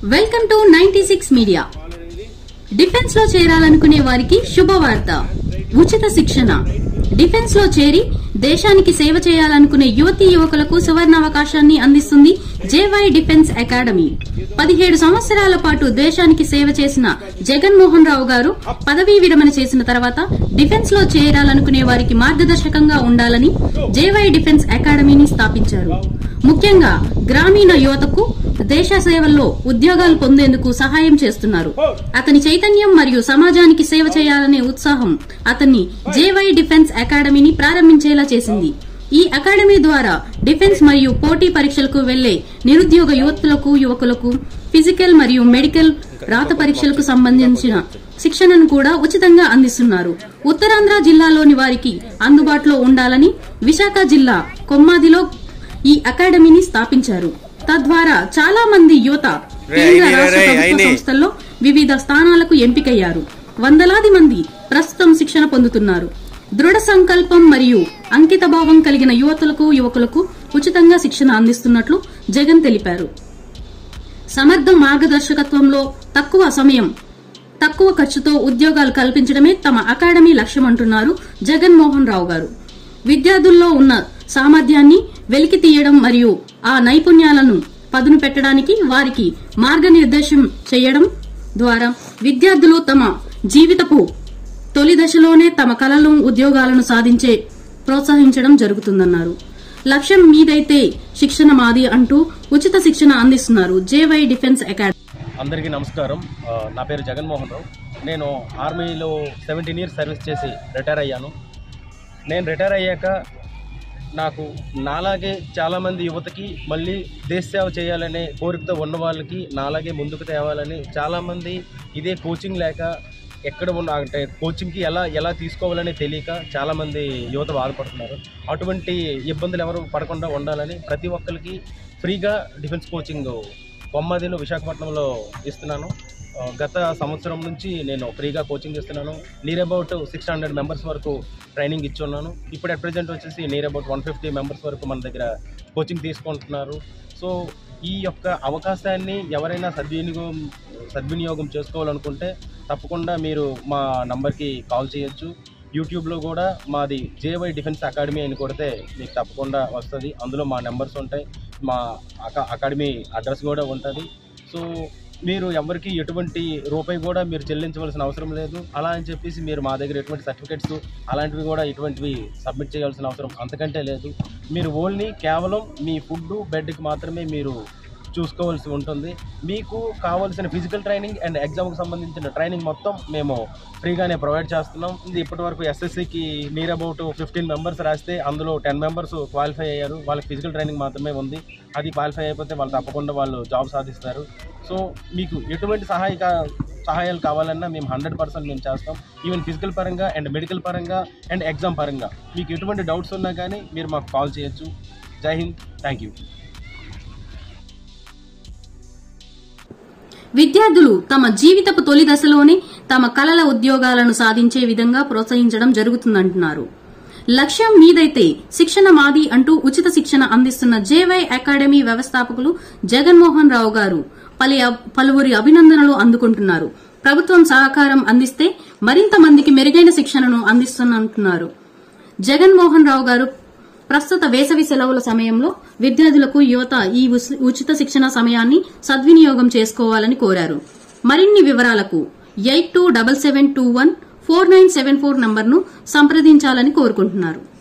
welcome to ninety six media defence లో చేరాలనుకునే వారికి శుభవార్త ఉచిత శిక్షణ డిఫెన్స్ లో చేరి దేశానికి సేవ చేయాలనుకునే యువతీ యువకులకు సువర్ణావకాశాన్ని అందిస్తుంది జేవై డిఫెన్స్ అకాడమీ పదిహేడు సంవత్సరాల పాటు దేశానికి సేవ చేసిన జగన్మోహన్ రావు గారు పదవీ విరమణ చేసిన తర్వాత డిఫెన్స్ లో చేరాలనుకునే వారికి మార్గదర్శకంగా ఉండాలని జేవై డిఫెన్స్ అకాడమీని స్థాపించారు ముఖ్యంగా గ్రామీణ యువతకు దేశ సేవల్లో ఉద్యోగాలు పొందేందుకు సహాయం చేస్తున్నారు అతని చైతన్యం మరియు సమాజానికి సేవ చేయాలనే ఉత్సాహం అతన్ని జేవై డిఫెన్స్ అకాడమీని ప్రారంభించేలా చేసింది ఈ అకాడమీ ద్వారా డిఫెన్స్ మరియు పోటీ పరీక్షలకు వెళ్లే నిరుద్యోగ యువతులకు యువకులకు ఫిజికల్ మరియు మెడికల్ రాత పరీక్షలకు సంబంధించిన శిక్షణను కూడా ఉచితంగా అందిస్తున్నారు ఉత్తరాంధ్ర జిల్లాలోని వారికి అందుబాటులో ఉండాలని విశాఖ జిల్లా కొమ్మాదిలో ఈ అకాడమీని స్థాపించారు తద్వారా చాలా మంది యువత కేంద్ర రాష్ట్ర ప్రభుత్వ సంస్థల్లో వివిధ స్థానాలకు ఎంపికయ్యారు వందలాది మంది ప్రస్తుతం శిక్షణ పొందుతున్నారు దృఢ సంకల్పం మరియు అంకితభావం కలిగిన యువతులకు యువకులకు ఉచితంగా శిక్షణ అందిస్తున్నట్లు జగన్ తెలిపారు సమర్థ మార్గదర్శకత్వంలో తక్కువ సమయం తక్కువ ఖర్చుతో ఉద్యోగాలు కల్పించడమే తమ అకాడమీ లక్ష్యమంటున్నారు జగన్మోహన్ రావు గారు విద్యార్థుల్లో ఉన్న సామర్థ్యాన్ని వెలికి తీయడం మరియు ఆ నైపుణ్యాలను పదును పెట్టడానికి వారికి మార్గనిర్దేశం చేయడం ద్వారా విద్యార్థులు తమ జీవితపు తొలి దశలోనే తమ కలలు ఉద్యోగాలను సాధించే ప్రోత్సహించడం జరుగుతుందన్నారు లక్ష్యం మీదైతే శిక్షణ మాది అంటూ ఉచిత శిక్షణ అందిస్తున్నారు జేవై డిఫెన్స్ అకాడమీ అందరికీ నమస్కారం ఆ, నా పేరు జగన్మోహన్ రావు నేను ఆర్మీలో సెవెంటీన్ ఇయర్స్ సర్వీస్ చేసి రిటైర్ అయ్యాను నేను రిటైర్ అయ్యాక నాకు నాలాగే చాలామంది యువతకి మళ్ళీ దేశ సేవ చేయాలనే కోరికతో ఉన్న వాళ్ళకి నాలాగే ముందుకు తేవాలని చాలామంది ఇదే కోచింగ్ లేక ఎక్కడ ఉన్న అంటే కోచింగ్కి ఎలా ఎలా తీసుకోవాలని తెలియక చాలామంది యువత బాధపడుతున్నారు అటువంటి ఇబ్బందులు ఎవరు పడకుండా ఉండాలని ప్రతి ఒక్కరికి ఫ్రీగా డిఫెన్స్ కోచింగ్ బొమ్మదిలో విశాఖపట్నంలో ఇస్తున్నాను ఆ, గత సంవత్సరం నుంచి నేను ఫ్రీగా కోచింగ్ ఇస్తున్నాను near about six hundred members వరకు ట్రైనింగ్ ఇచ్చున్నాను ఇప్పుడు అట్ ప్రజెంట్ వచ్చేసి near about one fifty members వరకు మన దగ్గర కోచింగ్ తీసుకుంటున్నారు సో ఈ యొక్క అవకాశాన్ని ఎవరైనా సద్వినియోగం సద్వినియోగం చేసుకోవాలనుకుంటే తప్పకుండా మీరు మా నంబర్కి కాల్ చేయొచ్చు యూట్యూబ్లో కూడా మాది జేవై డిఫెన్స్ అకాడమీ అని కొడితే మీకు తప్పకుండా వస్తుంది అందులో మా నెంబర్స్ ఉంటాయి మా అకా అకాడమీ అడ్రస్ కూడా ఉంటుంది సో మీరు ఎవరికి ఎటువంటి రూపాయి కూడా మీరు చెల్లించవలసిన అవసరం లేదు అలా అని చెప్పేసి మీరు మా దగ్గర ఎటువంటి సర్టిఫికెట్స్ అలాంటివి కూడా ఎటువంటివి సబ్మిట్ చేయాల్సిన అవసరం అంతకంటే లేదు మీరు ఓన్లీ కేవలం మీ ఫుడ్ బెడ్కి మాత్రమే మీరు చూసుకోవాల్సి ఉంటుంది మీకు కావాల్సిన ఫిజికల్ ట్రైనింగ్ అండ్ ఎగ్జామ్కి సంబంధించిన ట్రైనింగ్ మొత్తం మేము ఫ్రీగానే ప్రొవైడ్ చేస్తున్నాం ఇది ఇప్పటివరకు ఎస్ఎస్సికి నియర్ అబౌట్ ఫిఫ్టీన్ మెంబర్స్ రాస్తే అందులో టెన్ మెంబర్స్ క్వాలిఫై అయ్యారు వాళ్ళకి ఫిజికల్ ట్రైనింగ్ మాత్రమే ఉంది అది క్వాలిఫై అయిపోతే వాళ్ళు తప్పకుండా వాళ్ళు జాబ్ సాధిస్తారు సో మీకు ఎటువంటి సహాయక సహాయాలు కావాలన్నా మేము హండ్రెడ్ పర్సెంట్ మేము చేస్తాం ఈవెన్ ఫిజికల్ పరంగా అండ్ మెడికల్ పరంగా అండ్ ఎగ్జామ్ పరంగా మీకు ఎటువంటి డౌట్స్ ఉన్నా కానీ మీరు మాకు కాల్ చేయొచ్చు జై హింద్ థ్యాంక్ యూ విద్యార్థులు తమ జీవితపు తొలి దశలోనే తమ కలల ఉద్యోగాలను సాధించే విధంగా ప్రోత్సహించడం జరుగుతుందంటున్నారు లక్ష్యం మీదైతే శిక్షణ మాది అంటూ ఉచిత శిక్షణ అందిస్తున్న జేవై అకాడమీ వ్యవస్థాపకులు జగన్మోహన్ రావు గారు పలు పలువురి అభినందనలు అందుకుంటున్నారు ప్రభుత్వం సహకారం అందిస్తే మరింత మందికి మెరుగైన శిక్షణను అందిస్తున్నంటున్నారు జగన్మోహన్ రావు గారు ప్రస్తుత వేసవి సెలవుల సమయంలో విద్యార్థులకు యువత ఈ ఉస్- ఉచిత శిక్షణ సమయాన్ని సద్వినియోగం చేసుకోవాలని కోరారు మరిన్ని వివరాలకు eight two double seven two one four nine seven four నంబర్ను సంప్రదించాలని కోరుకుంటున్నారు